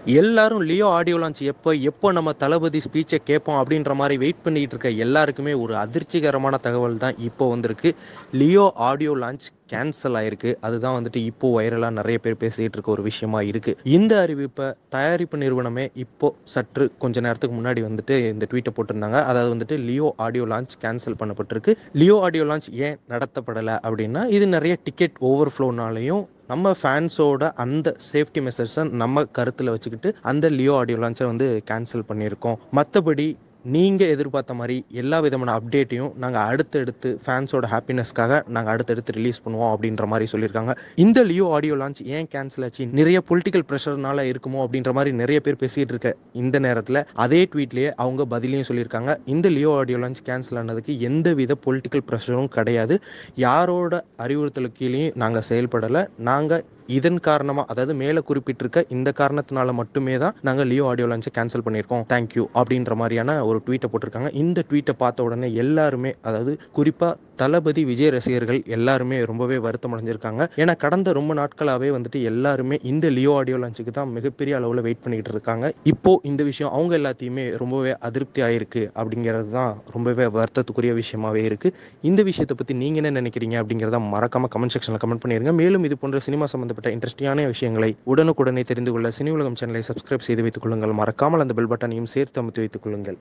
எல்லாரும் Leo audio launch எப்போ எப்போ நம்ம தளபதி ஸ்பீச்சை கேட்போம் அப்படின்ற மாதிரி வெயிட் பண்ணிட்டு இருக்க எல்லாருக்குமே ஒரு அதிர்ச்சிகரமான தகவல் தான் இப்போ வந்திருக்கு லியோ ஆடியோ லான்ச் கேன்சல் ஆயிருக்கு அதுதான் வந்துட்டு இப்போ வைரலாக நிறைய பேர் பேசிட்டு இருக்க ஒரு விஷயமா இருக்கு இந்த அறிவிப்பை தயாரிப்பு நிறுவனமே இப்போ சற்று கொஞ்ச நேரத்துக்கு முன்னாடி வந்துட்டு இந்த ட்வீட்டை போட்டிருந்தாங்க அதாவது வந்துட்டு லியோ ஆடியோ லான்ச் கேன்சல் பண்ணப்பட்டிருக்கு லியோ ஆடியோ லான்ச் ஏன் நடத்தப்படலை அப்படின்னா இது நிறைய டிக்கெட் ஓவர்ஃப்ளோனாலையும் நம்ம ஃபேன்ஸோட அந்த சேஃப்டி மெஷர்ஸை நம்ம கருத்தில் வச்சுக்கிட்டு அந்த லியோ ஆடியோ லான்ச்சை வந்து கேன்சல் பண்ணியிருக்கோம் மற்றபடி நீங்கள் எதிர்பார்த்த மாதிரி எல்லா விதமான அப்டேட்டையும் நாங்கள் அடுத்தடுத்து ஃபேன்ஸோட ஹாப்பினஸ்க்காக நாங்கள் அடுத்தடுத்து ரிலீஸ் பண்ணுவோம் அப்படின்ற மாதிரி சொல்லியிருக்காங்க இந்த லியோ ஆடியோ லான்ச் ஏன் கேன்சல் ஆச்சு நிறைய பொலிட்டிக்கல் ப்ரெஷர்னால இருக்குமோ அப்படின்ற மாதிரி நிறைய பேர் பேசிகிட்டு இருக்க இந்த நேரத்தில் அதே ட்வீட்லேயே அவங்க பதிலையும் சொல்லியிருக்காங்க இந்த லியோ ஆடியோ லான்ச் கேன்சல் ஆனதுக்கு எந்த வித பொலிட்டிக்கல் ப்ரெஷரும் கிடையாது யாரோட அறிவுறுத்தலுக்கு கீழேயும் நாங்கள் செயல்படலை நாங்கள் இதன் காரணமாக அதாவது மேலே குறிப்பிட்டிருக்க இந்த காரணத்தினால மட்டுமே தான் நாங்கள் லியோ ஆடியோ லான்ச்சை கேன்சல் பண்ணியிருக்கோம் தேங்க்யூ அப்படின்ற மாதிரியான ஒரு ட்வீட்டை போட்டிருக்காங்க இந்த ட்வீட்டை பார்த்த உடனே எல்லாருமே அதாவது குறிப்பாக தளபதி விஜய் ரசிகர்கள் எல்லாருமே ரொம்பவே வருத்தம் அடைஞ்சிருக்காங்க ஏன்னா கடந்த ரொம்ப நாட்களாகவே வந்துட்டு எல்லாருமே இந்த லியோ ஆடியோ லான்ச்சுக்கு தான் மிகப்பெரிய அளவில் வெயிட் பண்ணிக்கிட்டு இருக்காங்க இப்போ இந்த விஷயம் அவங்க எல்லாத்தையுமே ரொம்பவே அதிருப்தி ஆயிருக்கு அப்படிங்கிறது தான் ரொம்பவே வருத்தத்துக்குரிய விஷயமாவே இருக்கு இந்த விஷயத்தை பற்றி நீங்கள் என்ன நினைக்கிறீங்க அப்படிங்கிறத மறக்காம கமெண்ட் செக்ஷனில் கமெண்ட் பண்ணிருங்க மேலும் இது போன்ற சினிமா சம்பந்தப்பட்ட இன்ட்ரெஸ்டிங்கான விஷயங்களை உடனுக்குடனே தெரிந்து கொள்ள சினி உலகம் சேனலை சப்ஸ்கிரைப் செய்து வைத்துக் கொள்ளுங்கள் மறக்காமல் அந்த பெல் பட்டனையும் சேர்த்து அமைத்து வைத்துக் கொள்ளுங்கள்